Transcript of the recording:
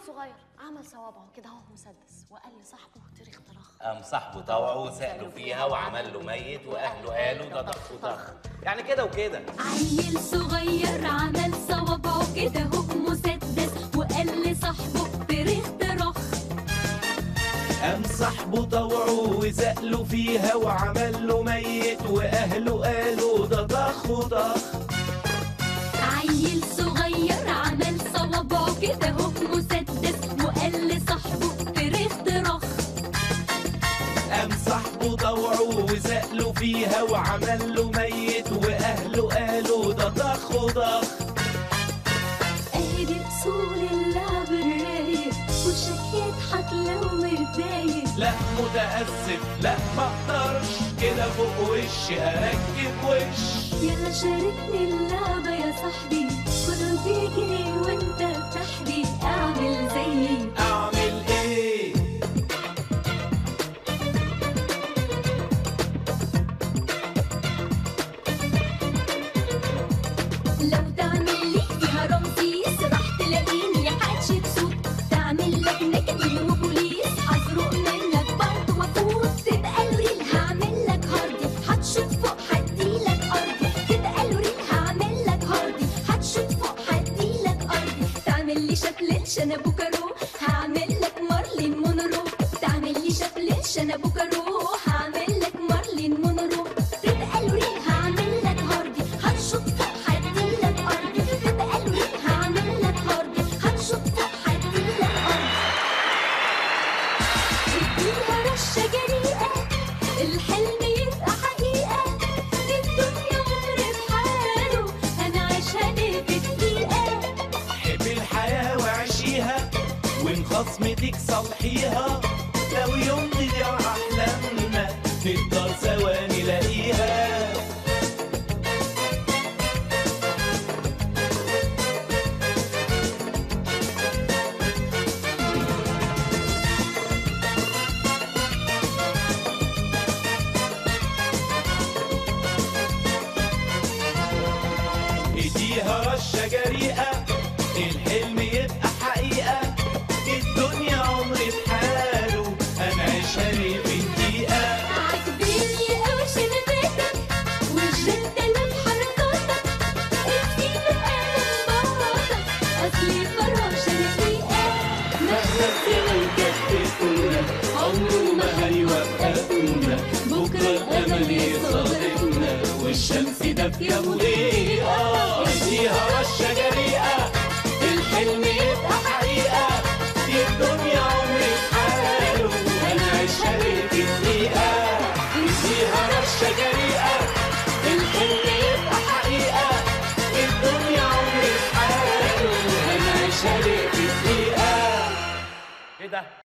صغير عمل صوابعه كده اهو مسدس وقال لصاحبه تاريخ طرخ قام صاحبه طوعه وسأله فيها وعمل له ميت واهله قالوا ده طخ وطخ يعني كده وكده عيل صغير عمل صوابعه كده هو مسدس وقال لصاحبه تاريخ طرخ قام صاحبه طوعه وزقله فيها وعمل له ميت واهله قالوا ده طخ وطخ عيل صغير عمل صوابعه كده هو مسدس وقال لصاحبه تاريخ طرخ قام صاحبه طوعه وزقله فيها وعمل له ميت واهله قالوا ده طخ وطخ اهي دي اصول اللعب الرايق وشك يضحك لو متضايق لا متأسف لا ما اقدرش كده فوق وشي اركب وش يلا شاركني اللعبة يا صاحبي كله بيجري وانت بتحبي اعمل زيي اعمل ايه لو تعمل لي فيها رمسيس راح تلاقيني حاتشة صوت تعمل لك نكد وبوليس هزرق منك برضه وافوت تبقى الوريل هعمل لك هاردي هتشوط فوق هديلك ارضي تبقى الوريل هعمل لك هاردي هتشوط فوق هديلك ارضي تعمل لي شكل شنب وكارو هعمل لك مارلين مونرو تعمل لي شكل شنب وكارو هعمل لك مارلين مونرو تبقى الوريل هعمل لك هاردي هتشوط فوق هديلك ارضي تبقى الوريل هعمل لك هاردي هتشوط فوق هديلك ارضي اديها رشة جريئة الحلم يبقى حقيقة دي الدنيا عمر بحاله أنا عايشها ليه في دقيقة حب الحياة وعيشيها وإن خصمتك صلحيها لو يوم تضيع أحلامنا نقدر سوا نلاقيها اديها رشة جريئة الحلم يبقى حقيقة الدنيا عمر بحاله أنا عيشها ليه في دقيقة عاجبني أوي شنباتك والجدة بحركاتك اديني أنا انبهاراتك أصلي فراشة رقيقة مهما الزمن كتفونا عمره ما هيوقفنا بكرة الأمل يصادفنا والشمس دافية مضيئة اديها رشة جريئة الحلم يبقى حقيقة دي الدنيا عمر بحاله أنا عايشها ليه في دقيقة اديها رشة جريئة الحلم يبقى حقيقة دي الدنيا عمر بحاله أنا عايشها ليه في دقيقة ايه ده